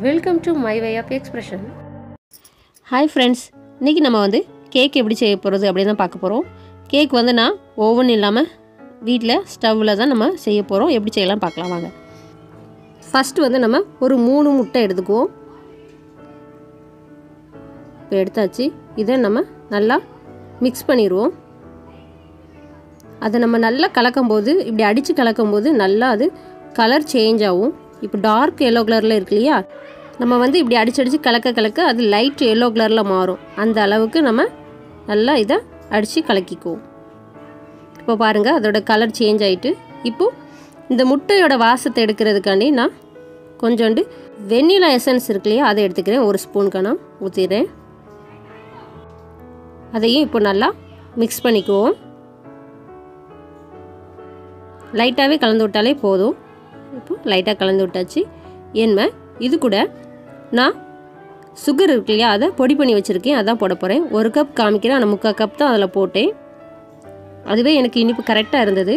welcome to my way of expression hi friends இன்றைக்கி நம்ம வந்து கேக் எப்படி செய்ய போகிறது அப்படின்னு தான் பார்க்க போகிறோம் கேக் வந்து நான் ஓவன் இல்லாமல் வீட்டில் ஸ்டவ்வில் தான் நம்ம செய்ய போகிறோம் எப்படி செய்யலாம் பார்க்கலாம் வாங்க ஃபஸ்ட்டு வந்து நம்ம ஒரு மூணு முட்டை எடுத்துக்குவோம் இப்போ எடுத்தாச்சு இதை நம்ம நல்லா மிக்ஸ் பண்ணிடுவோம் அதை நம்ம நல்லா கலக்கும்போது இப்படி அடித்து கலக்கும்போது நல்லா அது கலர் சேஞ்ச் ஆகும் இப்போ டார்க் எல்லோ கலரில் இருக்கு இல்லையா நம்ம வந்து இப்படி அடிச்சு அடித்து கலக்க கலக்க அது லைட் எல்லோ கலரில் மாறும் அந்த அளவுக்கு நம்ம நல்லா இதை அடித்து கலக்கிக்குவோம் இப்போ பாருங்கள் அதோட கலர் சேஞ்ச் ஆகிட்டு இப்போது இந்த முட்டையோட வாசத்தை எடுக்கிறதுக்காண்டி நான் கொஞ்சோண்டு வெண்ணிலா எசன்ஸ் இருக்கு இல்லையா அதை எடுத்துக்கிறேன் ஒரு ஸ்பூன் கணம் ஊற்றிடுறேன் அதையும் இப்போ நல்லா மிக்ஸ் பண்ணிக்குவோம் லைட்டாகவே கலந்து விட்டாலே போதும் இப்போ லைட்டாக கலந்து விட்டாச்சு என்மை இது கூட நான் சுகர் இருக்கு இல்லையா அதை பொடி பண்ணி வச்சுருக்கேன் அதான் போட போகிறேன் ஒரு கப் காமிக்கிறேன் ஆனால் முக்கால் கப் தான் அதில் போட்டேன் அதுவே எனக்கு இனிப்பு கரெக்டாக இருந்தது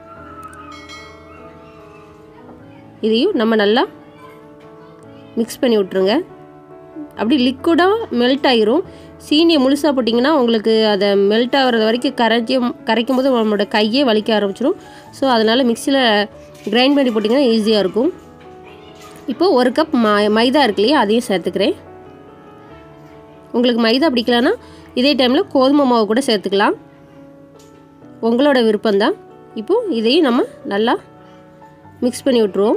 இதையும் நம்ம நல்லா மிக்ஸ் பண்ணி விட்ருங்க அப்படி லிக்விடாக மெல்ட் ஆயிரும் சீனியை முழுசாக போட்டிங்கன்னா உங்களுக்கு அதை மெல்ட் ஆகிறது வரைக்கும் கரைக்கும் கரைக்கும் போது நம்மளோட கையே வலிக்க ஆரம்பிச்சிடும் ஸோ அதனால் மிக்சியில் கிரைண்ட் பண்ணி போட்டிங்கன்னா ஈஸியாக இருக்கும் இப்போது ஒரு கப் மை மைதா இருக்கு இல்லையா அதையும் சேர்த்துக்கிறேன் உங்களுக்கு மைதா பிடிக்கலன்னா இதே டைமில் கோதுமை மாவு கூட சேர்த்துக்கலாம் உங்களோட விருப்பம்தான் இப்போது இதையும் நம்ம நல்லா மிக்ஸ் பண்ணி விட்ருவோம்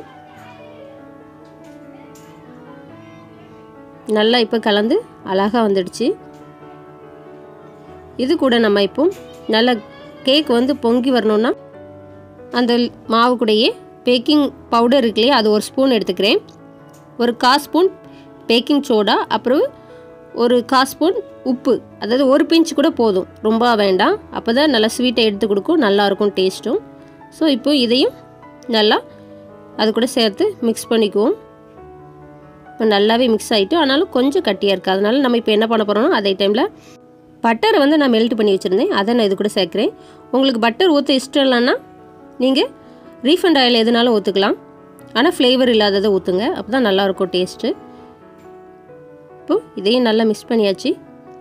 நல்லா இப்போ கலந்து அழகாக வந்துடுச்சு இது கூட நம்ம இப்போ நல்ல கேக் வந்து பொங்கி வரணும்னா அந்த மாவு கூடயே பேக்கிங் பவுடர் இருக்கு இல்லையா அது ஒரு ஸ்பூன் எடுத்துக்கிறேன் ஒரு கால் ஸ்பூன் பேக்கிங் சோடா அப்புறம் ஒரு கால் ஸ்பூன் உப்பு அதாவது ஒரு பிஞ்ச் கூட போதும் ரொம்ப வேண்டாம் அப்போ தான் நல்லா ஸ்வீட்டை எடுத்து கொடுக்கும் நல்லாயிருக்கும் டேஸ்ட்டும் ஸோ இப்போ இதையும் நல்லா அது கூட சேர்த்து மிக்ஸ் பண்ணிக்குவோம் இப்போ நல்லாவே மிக்ஸ் ஆகிட்டு ஆனாலும் கொஞ்சம் கட்டியாக இருக்குது அதனால நம்ம இப்போ என்ன பண்ண போகிறோம்னா அதே டைமில் பட்டரை வந்து நான் மெல்ட் பண்ணி வச்சுருந்தேன் அதை நான் இது கூட சேர்க்குறேன் உங்களுக்கு பட்டர் ஊற்ற இஷ்டம் இல்லைன்னா நீங்கள் ரீஃபண்ட் ஆயில் எதுனாலும் ஊற்றுக்கலாம் ஆனால் ஃப்ளேவர் இல்லாததை ஊற்றுங்க அப்போ தான் நல்லாயிருக்கும் டேஸ்ட்டு இப்போ இதையும் நல்லா மிக்ஸ் பண்ணியாச்சு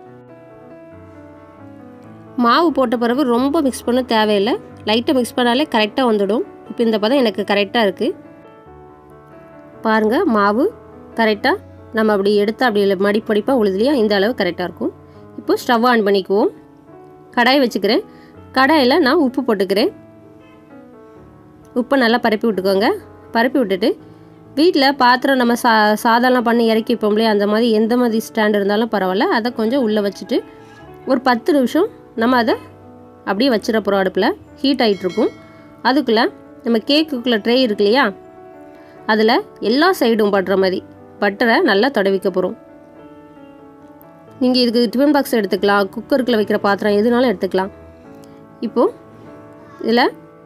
மாவு போட்ட பிறகு ரொம்ப மிக்ஸ் பண்ண தேவையில்லை லைட்டாக மிக்ஸ் பண்ணாலே கரெக்டாக வந்துடும் இப்போ இந்த பதம் எனக்கு கரெக்டாக இருக்குது பாருங்கள் மாவு கரெக்டாக நம்ம அப்படி எடுத்து அப்படி மடிப்படிப்பாக உழுதுலையா இந்த அளவு கரெக்டாக இருக்கும் இப்போ ஸ்டவ் ஆன் பண்ணிக்குவோம் கடாய் வச்சுக்கிறேன் கடாயில் நான் உப்பு போட்டுக்கிறேன் உப்பை நல்லா பரப்பி விட்டுக்கோங்க பரப்பி விட்டுட்டு வீட்டில் பாத்திரம் நம்ம சா சாதம்லாம் பண்ணி இறக்கி வைப்போம்லையே அந்த மாதிரி எந்த மாதிரி ஸ்டாண்ட் இருந்தாலும் பரவாயில்ல அதை கொஞ்சம் உள்ளே வச்சுட்டு ஒரு பத்து நிமிஷம் நம்ம அதை அப்படியே வச்சிட போகிறோம் அடுப்பில் ஹீட் ஆகிட்டுருக்கும் அதுக்குள்ளே நம்ம கேக்குக்குள்ளே ட்ரே இருக்கு இல்லையா அதில் எல்லா சைடும் படுற மாதிரி பட்டரை நல்லா தடவிக்க போகிறோம் நீங்கள் இதுக்கு டிஃபன் பாக்ஸ் எடுத்துக்கலாம் குக்கருக்குள்ளே வைக்கிற பாத்திரம் எதுனாலும் எடுத்துக்கலாம் இப்போது இதில்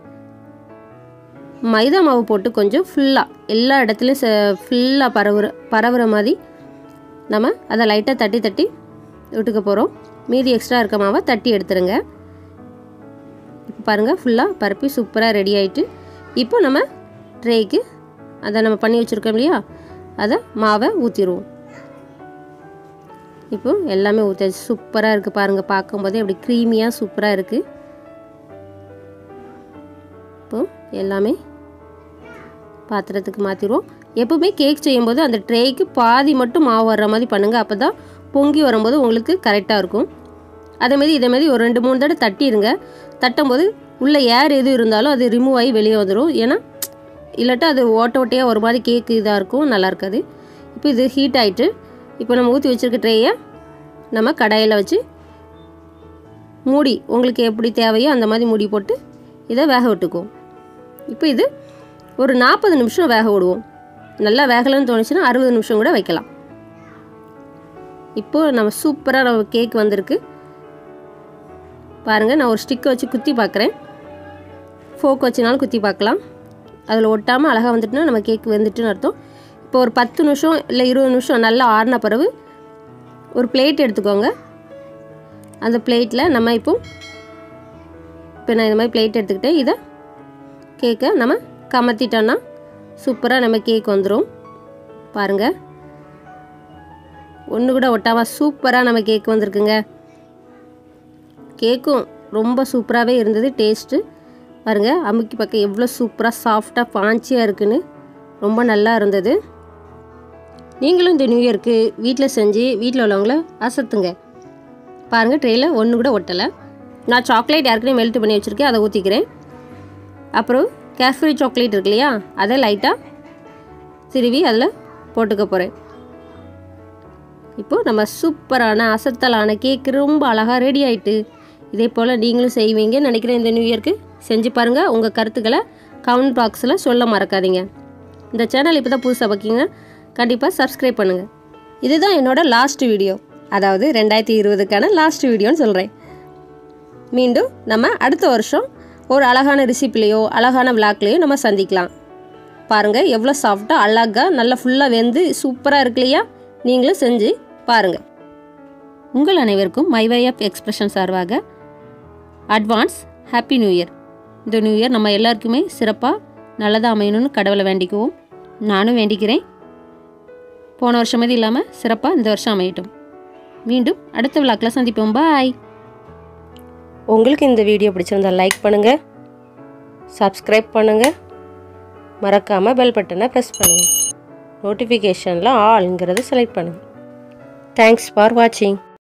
மைதா மாவு போட்டு கொஞ்சம் ஃபுல்லாக எல்லா இடத்துலையும் ஃபுல்லாக பரவுற பரவுற மாதிரி நம்ம அதை லைட்டாக தட்டி தட்டி விட்டுக்க போகிறோம் மீதி எக்ஸ்ட்ரா இருக்க மாவை தட்டி எடுத்துருங்க இப்போ பாருங்கள் ஃபுல்லாக பரப்பி சூப்பராக ரெடி ஆகிட்டு இப்போ நம்ம ட்ரேக்கு அதை நம்ம பண்ணி வச்சுருக்கோம் இல்லையா அதை மாவை ஊற்றிடுவோம் இப்போ எல்லாமே ஊற்றியாச்சு சூப்பராக இருக்குது பாருங்கள் பார்க்கும்போதே அப்படி க்ரீமியாக சூப்பராக இருக்குது இப்போது எல்லாமே பாத்திரத்துக்கு மாற்றிடுவோம் எப்போவுமே கேக் செய்யும்போது அந்த ட்ரேக்கு பாதி மட்டும் மாவு வர்ற மாதிரி பண்ணுங்கள் அப்போ தான் பொங்கி வரும்போது உங்களுக்கு கரெக்டாக இருக்கும் அதேமாதிரி இதேமாதிரி ஒரு ரெண்டு மூணு தடவை தட்டிடுங்க தட்டும்போது உள்ளே ஏர் எது இருந்தாலும் அது ரிமூவ் ஆகி வெளியே வந்துடும் ஏன்னா இல்லாட்டா அது ஓட்ட ஓட்டையாக ஒரு மாதிரி கேக்கு இதாக இருக்கும் நல்லா இருக்காது இப்போ இது ஹீட் ஆகிட்டு இப்போ நம்ம ஊற்றி வச்சுருக்க ட்ரேயை நம்ம கடாயில் வச்சு மூடி உங்களுக்கு எப்படி தேவையோ அந்த மாதிரி மூடி போட்டு இதை வேக விட்டுக்குவோம் இப்போ இது ஒரு நாற்பது நிமிஷம் வேக விடுவோம் நல்லா வேகலைன்னு தோணுச்சுன்னா அறுபது நிமிஷம் கூட வைக்கலாம் இப்போது நம்ம சூப்பராக நம்ம கேக் வந்திருக்கு பாருங்கள் நான் ஒரு ஸ்டிக்கை வச்சு குத்தி பார்க்குறேன் ஃபோக் வச்சுனாலும் குத்தி பார்க்கலாம் அதில் ஒட்டாமல் அழகாக வந்துட்டுனா நம்ம கேக் வெந்துட்டுன்னு அர்த்தம் இப்போ ஒரு பத்து நிமிஷம் இல்லை இருபது நிமிஷம் நல்லா ஆறின பிறகு ஒரு பிளேட் எடுத்துக்கோங்க அந்த பிளேட்டில் நம்ம இப்போ இப்போ நான் இந்த மாதிரி பிளேட் எடுத்துக்கிட்டேன் இதை கேக்கை நம்ம கமத்திட்டோன்னா சூப்பராக நம்ம கேக் வந்துடும் பாருங்கள் ஒன்று கூட ஒட்டாமல் சூப்பராக நம்ம கேக் வந்திருக்குங்க கேக்கும் ரொம்ப சூப்பராகவே இருந்தது டேஸ்ட்டு பாருங்க அமுக்கி பக்கம் எவ்வளோ சூப்பராக சாஃப்டாக பாஞ்சியாக இருக்குன்னு ரொம்ப நல்லா இருந்தது நீங்களும் இந்த நியூ இயருக்கு வீட்டில் செஞ்சு வீட்டில் உள்ளவங்கள அசத்துங்க பாருங்கள் ட்ரெயில் ஒன்று கூட ஒட்டலை நான் சாக்லேட் ஏற்கனவே மெல்ட் பண்ணி வச்சுருக்கேன் அதை ஊற்றிக்கிறேன் அப்புறம் கேஃப்ரி சாக்லேட் இருக்கு இல்லையா அதை லைட்டாக திருவி அதில் போட்டுக்க போகிறேன் இப்போது நம்ம சூப்பரான அசத்தலான கேக் ரொம்ப அழகாக ரெடி ஆயிட்டு இதே போல் நீங்களும் செய்வீங்கன்னு நினைக்கிறேன் இந்த நியூ இயர்க்கு செஞ்சு பாருங்கள் உங்கள் கருத்துக்களை கமெண்ட் பாக்ஸில் சொல்ல மறக்காதீங்க இந்த சேனல் இப்போ தான் புதுசாக பார்க்கிங்க கண்டிப்பாக சப்ஸ்கிரைப் பண்ணுங்கள் இதுதான் என்னோட லாஸ்ட் வீடியோ அதாவது ரெண்டாயிரத்தி இருபதுக்கான லாஸ்ட் வீடியோன்னு சொல்கிறேன் மீண்டும் நம்ம அடுத்த வருஷம் ஒரு அழகான ரெசிப்பிலையோ அழகான விளாக்லேயோ நம்ம சந்திக்கலாம் பாருங்கள் எவ்வளோ சாஃப்டாக அழகாக நல்லா ஃபுல்லாக வெந்து சூப்பராக இருக்கு இல்லையா நீங்களும் செஞ்சு பாருங்கள் உங்கள் அனைவருக்கும் மைவை ஆஃப் எக்ஸ்பிரஷன் சார்பாக அட்வான்ஸ் ஹாப்பி நியூ இயர் இந்த நியூ இயர் நம்ம எல்லாருக்குமே சிறப்பாக நல்லதாக அமையணும்னு கடவுளை வேண்டிக்குவோம் நானும் வேண்டிக்கிறேன் போன வருஷம் மாதிரி இல்லாமல் சிறப்பாக இந்த வருஷம் அமையட்டும் மீண்டும் அடுத்த விழாக்கில் சந்திப்போம் பாய் உங்களுக்கு இந்த வீடியோ பிடிச்சிருந்தா லைக் பண்ணுங்கள் சப்ஸ்கிரைப் பண்ணுங்கள் மறக்காமல் பெல் பட்டனை ப்ரெஸ் பண்ணுங்கள் நோட்டிஃபிகேஷனில் ஆல்ங்கிறத செலக்ட் பண்ணுங்கள் தேங்க்ஸ் ஃபார் வாட்சிங்